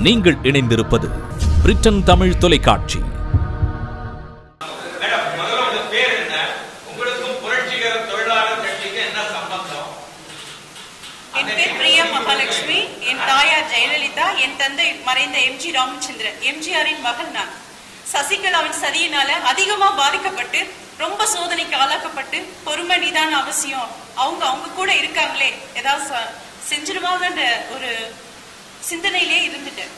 நீங்கள் இணைந்திருப்பது பிரிட்டன் தமிழ் தொலைக்காட்சி மேடம் முதல்ல உங்க பேர் என்ன உங்களுக்கும் புரட்சிகர தொழிலாளர் கட்சிக்கு என்ன சம்பந்தம் என் பேர் பிரியா மகாலட்சுமி என் தாயார் ஜெயலலிதா என் தந்தை மறைந்த எம்ஜி ராமச்சந்திரன் எம்ஜிஆரின் மகள் நான் சசிகலாவின் சதியினால அதிகமா பாதிக்கப்பட்டு ரொம்ப சோதனைக்கு ஆளாக்கப்பட்டு பொறுமை நிதான அவசியம் அவங்க அவங்க கூட இருக்காங்களே ஏதாவது ச- செஞ்சிருவாங்கன்ற ஒரு சிந்தனையிலே இருந்துட்டேன்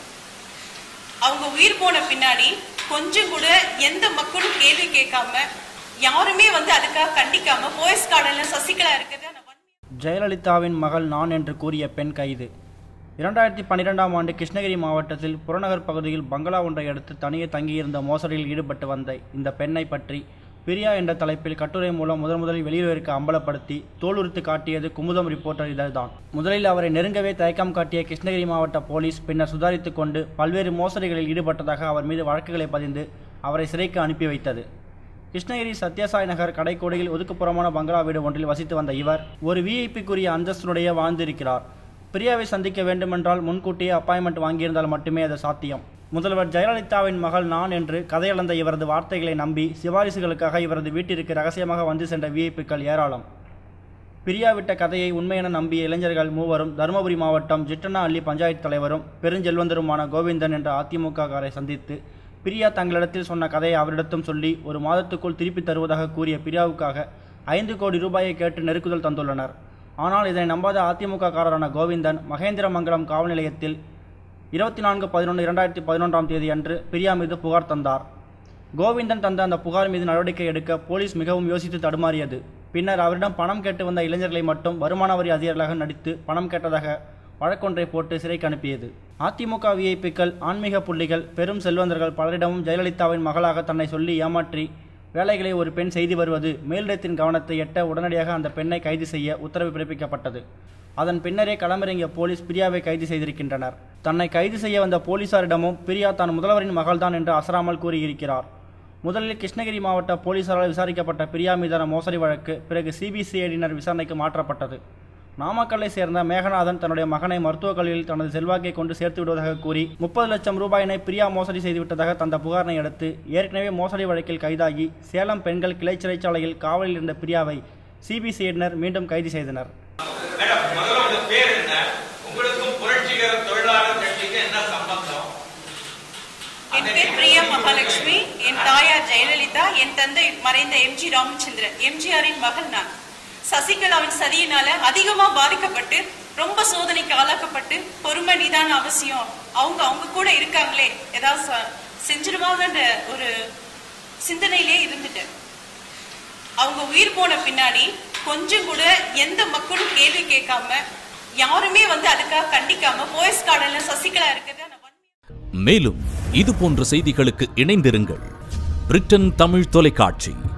அவங்க உயிர் போன பின்னாடி கொஞ்சம் கூட எந்த மக்களும் கேள்வி கேட்காம யாருமே வந்து அதுக்காக கண்டிக்காம போயஸ் கார்டன்ல சசிகலா இருக்கிறத நான் வன்மையா ஜெயலலிதாவின் மகள் நான் என்று கூறிய பெண் கைது இரண்டாயிரத்தி பன்னிரெண்டாம் ஆண்டு கிருஷ்ணகிரி மாவட்டத்தில் புறநகர் பகுதியில் பங்களா ஒன்றை அடுத்து தனியே தங்கியிருந்த மோசடியில் ஈடுபட்டு வந்த இந்த பெண்ணை பற்றி பிரியா என்ற தலைப்பில் கட்டுரை மூலம் முதன் முதலில் வெளியுறவிற்கு அம்பலப்படுத்தி தோலுரித்து காட்டியது குமுதம் ரிப்போர்ட்டர் இதழ்தான் முதலில் அவரை நெருங்கவே தயக்கம் காட்டிய கிருஷ்ணகிரி மாவட்ட போலீஸ் பின்னர் சுதாரித்துக் கொண்டு பல்வேறு மோசடிகளில் ஈடுபட்டதாக அவர் மீது வழக்குகளை பதிந்து அவரை சிறைக்கு அனுப்பி வைத்தது கிருஷ்ணகிரி சத்யசாய் நகர் கடைக்கோடியில் ஒதுக்குப்புறமான பங்களா வீடு ஒன்றில் வசித்து வந்த இவர் ஒரு விஐபிக்குரிய அந்தஸ்துடைய வாழ்ந்திருக்கிறார் பிரியாவை சந்திக்க வேண்டுமென்றால் முன்கூட்டியே அப்பாயின்மெண்ட் வாங்கியிருந்தால் மட்டுமே அது சாத்தியம் முதல்வர் ஜெயலலிதாவின் மகள் நான் என்று கதையளந்த இவரது வார்த்தைகளை நம்பி சிபாரிசுகளுக்காக இவரது வீட்டிற்கு ரகசியமாக வந்து சென்ற விஐபிக்கள் ஏராளம் பிரியா விட்ட கதையை உண்மை என நம்பிய இளைஞர்கள் மூவரும் தருமபுரி மாவட்டம் ஜிட்டனா அள்ளி பஞ்சாயத்து தலைவரும் பெருஞ்செல்வந்தருமான கோவிந்தன் என்ற அதிமுக காரை சந்தித்து பிரியா தங்களிடத்தில் சொன்ன கதையை அவரிடத்தும் சொல்லி ஒரு மாதத்துக்குள் திருப்பி தருவதாக கூறிய பிரியாவுக்காக ஐந்து கோடி ரூபாயை கேட்டு நெருக்குதல் தந்துள்ளனர் ஆனால் இதனை நம்பாத அதிமுக காரரான கோவிந்தன் மகேந்திரமங்கலம் காவல் நிலையத்தில் இருபத்தி நான்கு பதினொன்று இரண்டாயிரத்தி பதினொன்றாம் தேதி அன்று பிரியா மீது புகார் தந்தார் கோவிந்தன் தந்த அந்த புகார் மீது நடவடிக்கை எடுக்க போலீஸ் மிகவும் யோசித்து தடுமாறியது பின்னர் அவரிடம் பணம் கேட்டு வந்த இளைஞர்களை மட்டும் வருமான வரி அதிகாரிகளாக நடித்து பணம் கேட்டதாக வழக்கொன்றை போட்டு சிறைக்கு அனுப்பியது அதிமுக விஐபிக்கள் ஆன்மீக புள்ளிகள் பெரும் செல்வந்தர்கள் பலரிடமும் ஜெயலலிதாவின் மகளாக தன்னை சொல்லி ஏமாற்றி வேலைகளை ஒரு பெண் செய்து வருவது மேலிடத்தின் கவனத்தை எட்ட உடனடியாக அந்த பெண்ணை கைது செய்ய உத்தரவு பிறப்பிக்கப்பட்டது அதன் பின்னரே களமிறங்கிய போலீஸ் பிரியாவை கைது செய்திருக்கின்றனர் தன்னை கைது செய்ய வந்த போலீசாரிடமும் பிரியா தான் முதல்வரின் மகள்தான் என்று அசராமல் கூறியிருக்கிறார் முதலில் கிருஷ்ணகிரி மாவட்ட போலீசாரால் விசாரிக்கப்பட்ட பிரியா மீதான மோசடி வழக்கு பிறகு சிபிசிஐடியினர் விசாரணைக்கு மாற்றப்பட்டது நாமக்கல்லை சேர்ந்த மேகநாதன் தன்னுடைய மகனை மருத்துவக் கல்லூரியில் தனது செல்வாக்கை கொண்டு சேர்த்து விடுவதாக கூறி முப்பது லட்சம் ரூபாயினை பிரியா மோசடி செய்துவிட்டதாக தந்த புகாரினை அடுத்து ஏற்கனவே மோசடி வழக்கில் கைதாகி சேலம் பெண்கள் கிளை சிறைச்சாலையில் காவலில் இருந்த பிரியாவை சிபிசிஐடியினர் மீண்டும் கைது செய்தனர் மேடம் முதல்ல உங்க பேர் என்ன உங்களுக்கும் புரட்சிகர தொழிலாளர் கட்சிக்கு என்ன சம்பந்தம் என் பேர் பிரியா மகாலட்சுமி என் தாயார் ஜெயலலிதா என் தந்தை மறைந்த எம்ஜி ராமச்சந்திரன் எம்ஜிஆரின் மகள் நான் சசிகலாவின் சதியினால அதிகமா பாதிக்கப்பட்டு ரொம்ப சோதனைக்கு ஆளாக்கப்பட்டு பொறுமை நிதான அவசியம் அவங்க அவங்க கூட இருக்காங்களே ஏதாவது ச- செஞ்சிருவாங்கன்ற ஒரு சிந்தனையிலே இருந்துட்டேன் அவங்க உயிர் போன பின்னாடி கொஞ்சம் கூட எந்த மக்களும் கேள்வி கேட்காம யாருமே வந்து அதுக்காக கண்டிக்காம போயஸ் கார்டன்ல சசிகலா இருக்கிறத நான் வன்மையா மேலும் இது போன்ற செய்திகளுக்கு இணைந்திருங்கள் பிரிட்டன் தமிழ் தொலைக்காட்சி